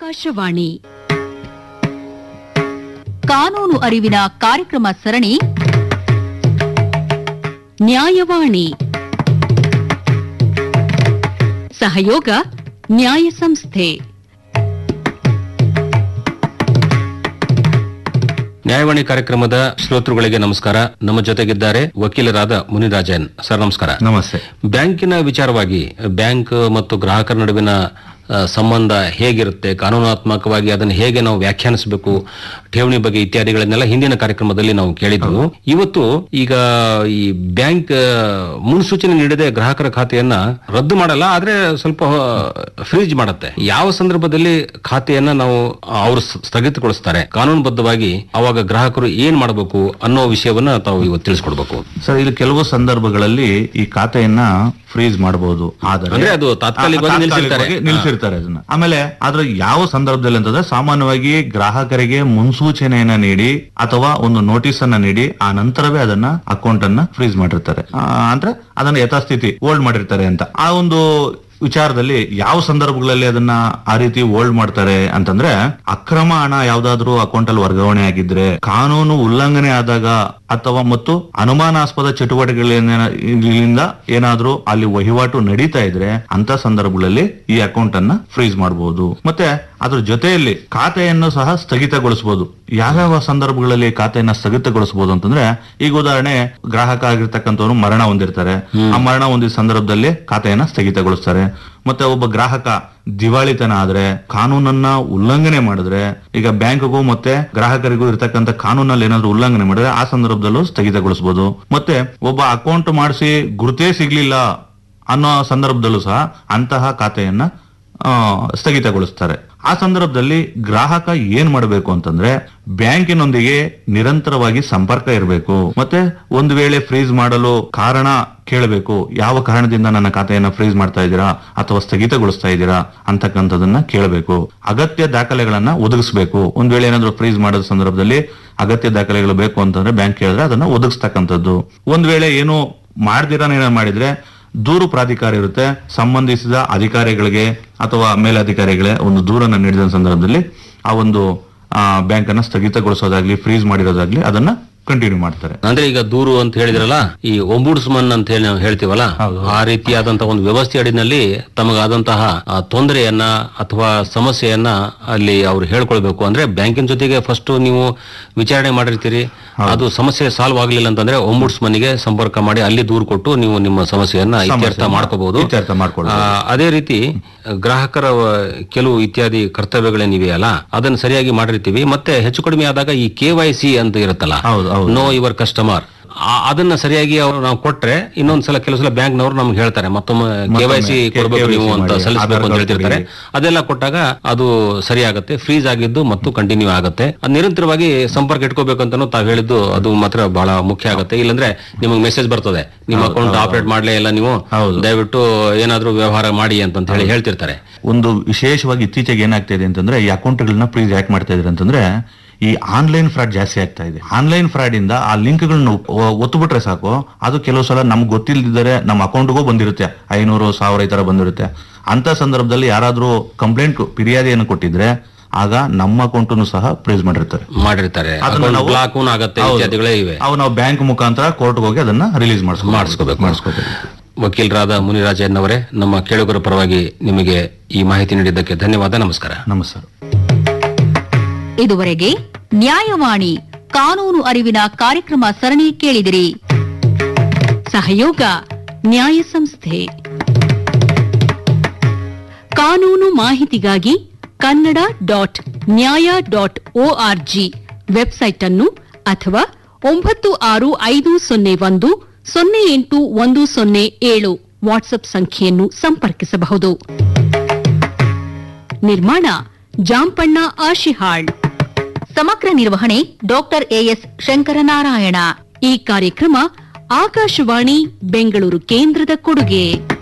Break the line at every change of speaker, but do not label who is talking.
ಆಕಾಶವಾಣಿ ಕಾನೂನು ಅರಿವಿನ ಕಾರ್ಯಕ್ರಮ ಸರಣಿ ನ್ಯಾಯವಾಣಿ ಸಹಯೋಗ ನ್ಯಾಯ ಸಂಸ್ಥೆ
ನ್ಯಾಯವಾಣಿ ಕಾರ್ಯಕ್ರಮದ ಶ್ರೋತೃಗಳಿಗೆ ನಮಸ್ಕಾರ ನಮ್ಮ ಜೊತೆಗಿದ್ದಾರೆ ವಕೀಲರಾದ ಮುನಿರಾಜನ್ ಸರ್ ನಮಸ್ಕಾರ
ನಮಸ್ತೆ
ಬ್ಯಾಂಕಿನ ವಿಚಾರವಾಗಿ ಬ್ಯಾಂಕ್ ಮತ್ತು ಗ್ರಾಹಕರ ನಡುವಿನ ಆ, ಸಂಬಂಧ ಹೇಗಿರುತ್ತೆ ಕಾನೂನಾತ್ಮಕವಾಗಿ ಅದನ್ನು ಹೇಗೆ ನಾವು ವ್ಯಾಖ್ಯಾನಿಸಬೇಕು ಠೇವಣಿ ಬಗ್ಗೆ ಇತ್ಯಾದಿಗಳನ್ನೆಲ್ಲ ಹಿಂದಿನ ಕಾರ್ಯಕ್ರಮದಲ್ಲಿ ನಾವು ಕೇಳಿದ್ವು ಇವತ್ತು ಈಗ ಈ ಬ್ಯಾಂಕ್ ಆ, ಮುನ್ಸೂಚನೆ ನೀಡದೆ ಗ್ರಾಹಕರ ಖಾತೆಯನ್ನ ರದ್ದು ಮಾಡಲ್ಲ ಆದ್ರೆ ಸ್ವಲ್ಪ ಫ್ರೀಜ್ ಮಾಡುತ್ತೆ ಯಾವ ಸಂದರ್ಭದಲ್ಲಿ ಖಾತೆಯನ್ನ ನಾವು ಅವರು ಸ್ಥಗಿತಗೊಳಿಸ್ತಾರೆ ಕಾನೂನುಬದ್ಧವಾಗಿ ಅವಾಗ ಗ್ರಾಹಕರು ಏನ್ ಮಾಡಬೇಕು ಅನ್ನೋ ವಿಷಯವನ್ನ ತಾವು ಇವತ್ತು ತಿಳಿಸ್ಕೊಡ್ಬೇಕು
ಸರ್ ಇಲ್ಲಿ ಕೆಲವು ಸಂದರ್ಭಗಳಲ್ಲಿ ಈ ಖಾತೆಯನ್ನ ಫ್ರೀಸ್ ಮಾಡಬಹುದು ಆದರೆ
ಅಂದ್ರೆ ಅದು ತಾತ್ಕಾಲಿಕವಾಗಿ
ಆ,
ನಿಲ್ಸಿರ್ತಾರೆ.
ನಿಲ್ಸಿರ್ತಾರೆ ಅದನ್ನ ಆಮೇಲೆ ಅದ್ರ ಯಾವ ಸಂದರ್ಭದಲ್ಲಿ ಅಂತಂದ್ರೆ ಸಾಮಾನ್ಯವಾಗಿ ಗ್ರಾಹಕರಿಗೆ ಮುನ್ಸೂಚನೆಯನ್ನ ನೀಡಿ ಅಥವಾ ಒಂದು ನೋಟಿಸ್ ಅನ್ನ ನೀಡಿ ಆ ನಂತರವೇ ಅದನ್ನ ಅಕೌಂಟ್ ಅನ್ನ ಫ್ರೀಸ್ ಮಾಡಿರ್ತಾರೆ ಆ, ಅಂದ್ರೆ ಅದನ್ನ ಯಥಾಸ್ಥಿತಿ ಹೋಲ್ಡ್ ಮಾಡಿರ್ತಾರೆ ಅಂತ ಆ ಒಂದು ವಿಚಾರದಲ್ಲಿ ಯಾವ ಸಂದರ್ಭಗಳಲ್ಲಿ ಅದನ್ನ ಆ ರೀತಿ ಹೋಲ್ಡ್ ಮಾಡ್ತಾರೆ ಅಂತಂದ್ರೆ ಅಕ್ರಮ ಹಣ ಯಾವ್ದಾದ್ರು ಅಕೌಂಟ್ ಅಲ್ಲಿ ವರ್ಗಾವಣೆ ಆಗಿದ್ರೆ ಕಾನೂನು ಉಲ್ಲಂಘನೆ ಆದಾಗ ಅಥವಾ ಮತ್ತು ಅನುಮಾನಾಸ್ಪದ ಚಟುವಟಿಕೆಗಳಿಂದ ಏನಾದ್ರೂ ಅಲ್ಲಿ ವಹಿವಾಟು ನಡೀತಾ ಇದ್ರೆ ಅಂತ ಸಂದರ್ಭಗಳಲ್ಲಿ ಈ ಅಕೌಂಟ್ ಅನ್ನ ಫ್ರೀಸ್ ಮಾಡಬಹುದು ಮತ್ತೆ ಅದ್ರ ಜೊತೆಯಲ್ಲಿ ಖಾತೆಯನ್ನು ಸಹ ಸ್ಥಗಿತಗೊಳಿಸಬಹುದು ಯಾವ್ಯಾವ ಸಂದರ್ಭಗಳಲ್ಲಿ ಖಾತೆಯನ್ನ ಸ್ಥಗಿತಗೊಳಿಸಬಹುದು ಅಂತಂದ್ರೆ ಈಗ ಉದಾಹರಣೆ ಗ್ರಾಹಕ ಆಗಿರ್ತಕ್ಕಂಥವ್ರು ಮರಣ ಹೊಂದಿರ್ತಾರೆ ಆ ಮರಣ ಹೊಂದಿದ ಸಂದರ್ಭದಲ್ಲಿ ಖಾತೆಯನ್ನ ಸ್ಥಗಿತಗೊಳಿಸ್ತಾರೆ ಮತ್ತೆ ಒಬ್ಬ ಗ್ರಾಹಕ ದಿವಾಳಿತನ ಆದ್ರೆ ಕಾನೂನನ್ನ ಉಲ್ಲಂಘನೆ ಮಾಡಿದ್ರೆ ಈಗ ಬ್ಯಾಂಕ್ಗೂ ಮತ್ತೆ ಗ್ರಾಹಕರಿಗೂ ಇರ್ತಕ್ಕಂಥ ಕಾನೂನಲ್ಲಿ ಏನಾದ್ರು ಉಲ್ಲಂಘನೆ ಮಾಡಿದ್ರೆ ಆ ಸಂದರ್ಭದಲ್ಲೂ ಸ್ಥಗಿತಗೊಳಿಸಬಹುದು ಮತ್ತೆ ಒಬ್ಬ ಅಕೌಂಟ್ ಮಾಡಿಸಿ ಗುರುತೇ ಸಿಗ್ಲಿಲ್ಲ ಅನ್ನೋ ಸಂದರ್ಭದಲ್ಲೂ ಸಹ ಅಂತಹ ಖಾತೆಯನ್ನ ಆ, ಸ್ಥಗಿತಗೊಳಿಸ್ತಾರೆ ಆ ಸಂದರ್ಭದಲ್ಲಿ ಗ್ರಾಹಕ ಏನ್ ಮಾಡಬೇಕು ಅಂತಂದ್ರೆ ಬ್ಯಾಂಕಿನೊಂದಿಗೆ ನಿರಂತರವಾಗಿ ಸಂಪರ್ಕ ಇರಬೇಕು ಮತ್ತೆ ಒಂದು ವೇಳೆ ಫ್ರೀಸ್ ಮಾಡಲು ಕಾರಣ ಕೇಳಬೇಕು ಯಾವ ಕಾರಣದಿಂದ ನನ್ನ ಖಾತೆಯನ್ನ ಫ್ರೀಸ್ ಮಾಡ್ತಾ ಇದ್ದೀರಾ ಅಥವಾ ಸ್ಥಗಿತಗೊಳಿಸ್ತಾ ಇದ್ದೀರಾ ಅಂತಕ್ಕಂಥದನ್ನ ಕೇಳಬೇಕು ಅಗತ್ಯ ದಾಖಲೆಗಳನ್ನ ಒದಗಿಸಬೇಕು ಒಂದ್ ವೇಳೆ ಏನಾದ್ರು ಫ್ರೀಸ್ ಮಾಡೋದ ಸಂದರ್ಭದಲ್ಲಿ ಅಗತ್ಯ ದಾಖಲೆಗಳು ಬೇಕು ಅಂತಂದ್ರೆ ಬ್ಯಾಂಕ್ ಕೇಳಿದ್ರೆ ಅದನ್ನ ಒದಗಿಸ್ತಕ್ಕಂಥದ್ದು ಒಂದ್ ವೇಳೆ ಏನು ಮಾಡ್ದಿರ ಏನೋ ಮಾಡಿದ್ರೆ ದೂರು ಪ್ರಾಧಿಕಾರ ಇರುತ್ತೆ ಸಂಬಂಧಿಸಿದ ಅಧಿಕಾರಿಗಳಿಗೆ ಅಥವಾ ಮೇಲಧಿಕಾರಿಗಳೇ ಒಂದು ದೂರನ್ನ ನೀಡಿದ ಸಂದರ್ಭದಲ್ಲಿ ಆ ಒಂದು ಬ್ಯಾಂಕ್ ಅನ್ನ ಸ್ಥಗಿತಗೊಳಿಸೋದಾಗ್ಲಿ ಫ್ರೀಸ್ ಮಾಡಿರೋದಾಗ್ಲಿ ಅದನ್ನ ಕಂಟಿನ್ಯೂ ಮಾಡ್ತಾರೆ
ಅಂದ್ರೆ ಈಗ ದೂರು ಅಂತ ಹೇಳಿದ್ರಲ್ಲ ಈ ಒಂಬುಡ್ಸ್ಮನ್ ಅಂತ ಹೇಳಿ ನಾವು ಹೇಳ್ತೀವಲ್ಲ ಆ ರೀತಿಯಾದಂತಹ ಒಂದು ವ್ಯವಸ್ಥೆ ಅಡಿನಲ್ಲಿ ತಮಗಾದಂತಹ ಆ ತೊಂದರೆಯನ್ನ ಅಥವಾ ಸಮಸ್ಯೆಯನ್ನ ಅಲ್ಲಿ ಅವ್ರು ಹೇಳ್ಕೊಳ್ಬೇಕು ಅಂದ್ರೆ ಬ್ಯಾಂಕಿನ ಜೊತೆಗೆ ಫಸ್ಟ್ ನೀವು ವಿಚಾರಣೆ ಮಾಡಿರ್ತೀರಿ ಅದು ಸಮಸ್ಯೆ ಸಾಲ್ವ್ ಆಗ್ಲಿಲ್ಲ ಅಂತಂದ್ರೆ ಒಂಬುಡ್ಸ್ಮನ್ಗೆ ಸಂಪರ್ಕ ಮಾಡಿ ಅಲ್ಲಿ ದೂರು ಕೊಟ್ಟು ನೀವು ನಿಮ್ಮ ಸಮಸ್ಯೆಯನ್ನ ಇತ್ಯರ್ಥ ಮಾಡ್ಕೋಬಹುದು
ಇತ್ಯರ್ಥ ಮಾಡ್ಕೊಳ್ಬೋದು.
ಆ, ಅದೇ ರೀತಿ ಗ್ರಾಹಕರ ಆ, ಕೆಲವು ಇತ್ಯಾದಿ ಕರ್ತವ್ಯಗಳೇನಿವೆಯಲ್ಲ ಅದನ್ನ ಸರಿಯಾಗಿ ಮಾಡಿರ್ತೀವಿ ಮತ್ತೆ ಹೆಚ್ಚು ಕಡಿಮೆ ಆದಾಗ ಈ ಕೆ ವೈ ಸಿ ಅಂತ ಇರುತ್ತಲ್ಲ
ಹೌದು ಹೌದು
ನೋ ಯುವರ್ ಕಸ್ಟಮರ್ ಅದನ್ನ ಸರಿಯಾಗಿ ಅವ್ರು ನಾವು ಕೊಟ್ರೆ ಇನ್ನೊಂದ್ಸಲ ಕೆಲವು ಸಲ ಬ್ಯಾಂಕ್ನವರು ನಮ್ಗೆ ಹೇಳ್ತಾರೆ ಮತ್ತೊಮ್ಮೆ ಕೆ ವೈ ಸಿ
ಮತ್ತೊಮ್ಮೆ
ಕೊಡಬೇಕು
KYC
ನೀವು ಅಂತ
ಮಾಡಿ,
ಸಲ್ಲಿಸಬೇಕು ಅಂತ
ಆಧಾರ್
ಹೇಳ್ತಿರ್ತಾರೆ ಅದೆಲ್ಲ ಕೊಟ್ಟಾಗ ಅದು ಸರಿ ಆಗುತ್ತೆ ಫ್ರೀಸ್ ಆಗಿದ್ದು ಮತ್ತು ಕಂಟಿನ್ಯೂ ಆಗುತ್ತೆ ಅದ್ ನಿರಂತರವಾಗಿ ಸಂಪರ್ಕ ಇಟ್ಕೋಬೇಕು ಅಂತಾನು ತಾವ್ ಹೇಳಿದ್ದು ಅದು ಮಾತ್ರ ಬಹಳ ಮುಖ್ಯ ಆಗುತ್ತೆ ಇಲ್ಲಾಂದ್ರೆ ನಿಮಗೆ ಮೆಸೇಜ್ ಬರ್ತದೆ ನಿಮ್ಮ ಅಕೌಂಟ್ ಆಪರೇಟ್ ಮಾಡ್ಲೇ ಇಲ್ಲ ನೀವು
ಹೌದು.
ದಯವಿಟ್ಟು ಏನಾದ್ರೂ ವ್ಯವಹಾರ ಮಾಡಿ ಅಂತ ಹೇಳಿ ಹೇಳ್ತಿರ್ತಾರೆ
ಒಂದು ವಿಶೇಷವಾಗಿ ಇತ್ತೀಚೆಗೆ ಏನಾಗ್ತಾ ಇದೆ ಅಂತಂದ್ರೆ ಈ ಅಕೌಂಟ್ಗಳನ್ನ ಪ್ಲೀಸ್ ಯಾಕೆ ಮಾಡ್ತಾ ಇದ್ರೆ ಅಂತಂದ್ರೆ ಈ ಆನ್ಲೈನ್ ಫ್ರಾಡ್ ಜಾಸ್ತಿ ಆಗ್ತಾ ಇದೆ ಆನ್ಲೈನ್ ಫ್ರಾಡ್ ಇಂದ ಆ ಲಿಂಕ್ಗಳನ್ನ ಒತ್ತುಬಿಟ್ರೆ ಸಾಕು ಅದು ಕೆಲವು ಸಲ ನಮ್ಗೆ ಗೊತ್ತಿಲ್ಲದಿದ್ದರೆ ನಮ್ಮ ಅಕೌಂಟ್ಗೂ ಬಂದಿರುತ್ತೆ ಐನೂರು ಸಾವಿರ ಈ ತರ ಬಂದಿರುತ್ತೆ ಅಂತ ಸಂದರ್ಭದಲ್ಲಿ ಯಾರಾದ್ರೂ ಕಂಪ್ಲೇಂಟ್ ಫಿರ್ಯಾದಿಯನ್ನು ಕೊಟ್ಟಿದ್ರೆ ಆಗ ನಮ್ಮ ಅಕೌಂಟನ್ನು ಸಹ ಪ್ರೇಸ್ ಮಾಡಿರ್ತಾರೆ
ಮಾಡಿರ್ತಾರೆ
ಅದನ್ನ ನಾವು-
ಬ್ಲಾಕ್ ಆಗತ್ತೆ
ಹೌದು.
ಇತ್ಯಾದಿಗಳೇ ಇವೆ
ಅವು ನಾವು ಬ್ಯಾಂಕ್ ಮುಖಾಂತರ ಕೋರ್ಟ್ಗೆ ಹೋಗಿ ಅದನ್ನ ರಿಲೀಸ್ ಮಾಡಿಸ್ಕೊ
ಮಾಡಿಸ್ಕೋಬೇಕು.
ಮಾಡಿಸ್ಕೋಬೇಕು
ವಕೀಲರಾದ ಮುನಿರಾಜನ್ ಅವರೇ ನಮ್ಮ ಕೇಳುಗರ ಪರವಾಗಿ ನಿಮಗೆ ಈ ಮಾಹಿತಿ ನೀಡಿದ್ದಕ್ಕೆ ಧನ್ಯವಾದ ನಮಸ್ಕಾರ
ನಮಸ್ಕಾರ
ಇದುವರೆಗೆ ನ್ಯಾಯವಾಣಿ ಕಾನೂನು ಅರಿವಿನ ಕಾರ್ಯಕ್ರಮ ಸರಣಿ ಕೇಳಿದಿರಿ ಸಹಯೋಗ ನ್ಯಾಯ ಸಂಸ್ಥೆ ಕಾನೂನು ಮಾಹಿತಿಗಾಗಿ Kannada dot Nyaya dot O R G website ಅನ್ನು ಅಥವಾ ಒಂಬತ್ತು ಆರು ಐದು ಸೊನ್ನೆ ಒಂದು ಸೊನ್ನೆ ಎಂಟು ಒಂದು ಸೊನ್ನೆ ಏಳು ವಾಟ್ಸ್ಆಪ್ ಸಂಖ್ಯೆಯನ್ನು ಸಂಪರ್ಕಿಸಬಹುದು ನಿರ್ಮಾಣ ಜಾಂಪಣ್ಣ ಆಶಿಹಾಳ್ ಸಮಗ್ರ ನಿರ್ವಹಣೆ ಡಾಕ್ಟರ್ ಎಎಸ್ ಶಂಕರನಾರಾಯಣ ಈ ಕಾರ್ಯಕ್ರಮ ಆಕಾಶವಾಣಿ ಬೆಂಗಳೂರು ಕೇಂದ್ರದ ಕೊಡುಗೆ